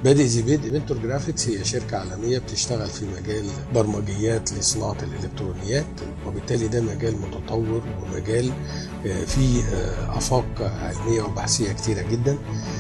بادئ ذي بدء منتور جرافيكس هي شركة عالمية بتشتغل في مجال برمجيات لصناعة الإلكترونيات وبالتالي ده مجال متطور ومجال آه، فيه آه، آفاق علمية وبحثية كتيرة جدا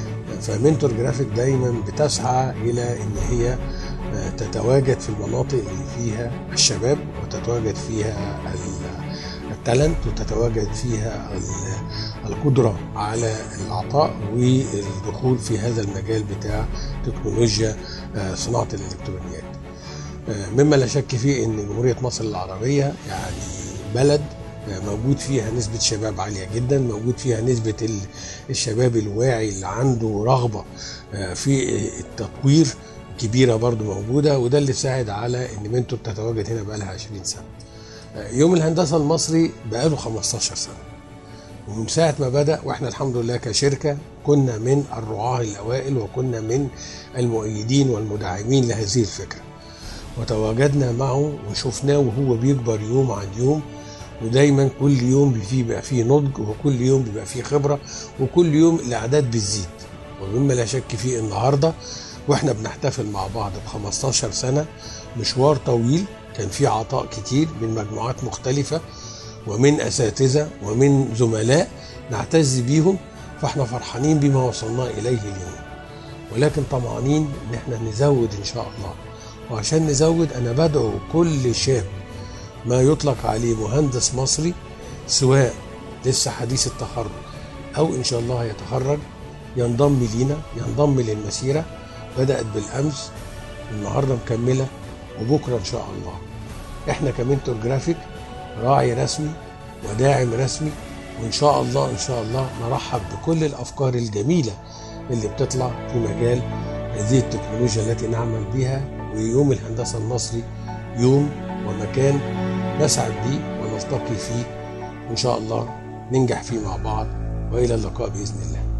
فمنتور جرافيك دايما بتسعى إلى إن هي آه، تتواجد في المناطق اللي فيها الشباب وتتواجد فيها ال- التالنت وتتواجد فيها ال- القدرة على العطاء والدخول في هذا المجال بتاع تكنولوجيا آه، صناعة الإلكترونيات آه، مما لا شك فيه ان جمهوريه مصر العربيه يعني بلد آه، موجود فيها نسبة شباب عالية جدا موجود فيها نسبة ال- الشباب الواعي اللي عنده رغبة آه، في التطوير كبيرة برضو موجودة وده اللي ساعد على ان منتور تتواجد هنا بقالها 20 سنة آه، يوم الهندسة المصري بقاله 15 سنة ومن ساعة ما بدأ واحنا الحمد لله كشركة كنا من الرعاة الأوائل وكنا من المؤيدين والمدعمين لهذه الفكرة وتواجدنا معه وشفناه وهو بيكبر يوم عن يوم ودايما كل يوم فيه بقى فيه نضج وكل يوم بيبقى فيه خبرة وكل يوم الأعداد بتزيد ومما لا شك فيه النهاردة واحنا بنحتفل مع بعض ب 15 سنة مشوار طويل كان فيه عطاء كتير من مجموعات مختلفة ومن اساتذه ومن زملاء نعتز بيهم فاحنا فرحانين بما وصلنا اليه اليوم ولكن طمعانين ان احنا نزود ان شاء الله وعشان نزود انا بدعو كل شاب ما يطلق عليه مهندس مصري سواء لسه حديث التخرج او ان شاء الله هيتخرج ينضم لينا ينضم للمسيره بدات بالامس النهارده مكمله وبكره ان شاء الله احنا كمنتور جرافيك راعي رسمي وداعم رسمي وان شاء الله ان شاء الله نرحب بكل الافكار الجميله اللي بتطلع في مجال هذه التكنولوجيا التي نعمل بها ويوم الهندسه المصري يوم ومكان نسعد بيه ونلتقي فيه وان شاء الله ننجح فيه مع بعض والى اللقاء باذن الله